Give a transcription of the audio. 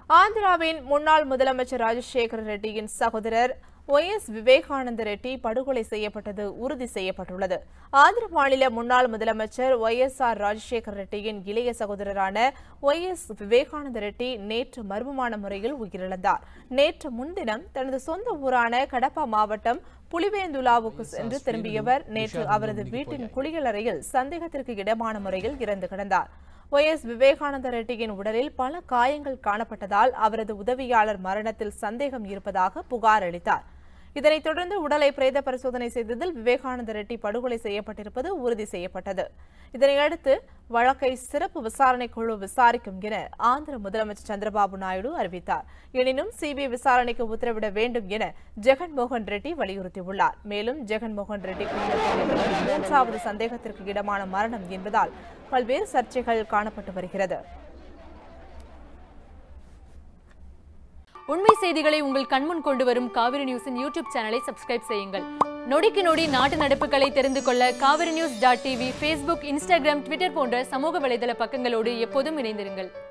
ஆந்திராவின் முன்னாள் முதலமைச்சர் ராஜசேகர ரெட்டியின் சகோதரர் ஒய் எஸ் விவேகானந்த ரெட்டி படுகொலை செய்யப்பட்டது உறுதி செய்யப்பட்டுள்ளது ஆந்திர மாநில முன்னாள் முதலமைச்சர் ஒய் எஸ் ஆர் ராஜசேகர ரெட்டியின் இளைய சகோதரரான ஒய் எஸ் விவேகானந்த ரெட்டி நேற்று மர்மமான முறையில் உயிரிழந்தார் நேற்று முன்தினம் தனது சொந்த ஊரான கடப்பா மாவட்டம் புலிவேந்துலாவுக்கு சென்று திரும்பியவர் நேற்று அவரது வீட்டின் குளியலறையில் சந்தேகத்திற்கு இடமான முறையில் இறந்து கிடந்தார் ஒய் எஸ் விவேகானந்த ரெட்டியின் உடலில் பல காயங்கள் காணப்பட்டதால் அவரது உதவியாளர் மரணத்தில் சந்தேகம் இருப்பதாக புகார் அளித்தார் இதனைத் தொடர்ந்து உடலை பிரேத பரிசோதனை செய்ததில் விவேகானந்த ரெட்டி படுகொலை செய்யப்பட்டிருப்பது உறுதி செய்யப்பட்டது இதனையடுத்து வழக்கை சிறப்பு விசாரணை குழு விசாரிக்கும் என ஆந்திர முதலமைச்சர் சந்திரபாபு நாயுடு அறிவித்தார் எனினும் சிபிஐ விசாரணைக்கு உத்தரவிட வேண்டும் என ஜெகன்மோகன் ரெட்டி வலியுறுத்தியுள்ளார் மேலும் ஜெகன்மோகன் ரெட்டி குடும்பத்தில் நிகழும் மூன்றாவது சந்தேகத்திற்கு இடமான மரணம் என்பதால் பல்வேறு சர்ச்சைகள் காணப்பட்டு வருகிறது உண்மை செய்திகளை உங்கள் கண்முன் கொண்டு வரும் காவிரி நியூஸின் யூடியூப் சேனலை சப்ஸ்கிரைப் செய்யுங்கள் நொடிக்கு நொடி நாட்டு நடப்புகளை தெரிந்து கொள்ள Kaveri news dot TV Facebook Instagram Twitter போன்ற சமூக வலைதள பக்கங்களோடு எப்போதும் இணைந்திருங்கள்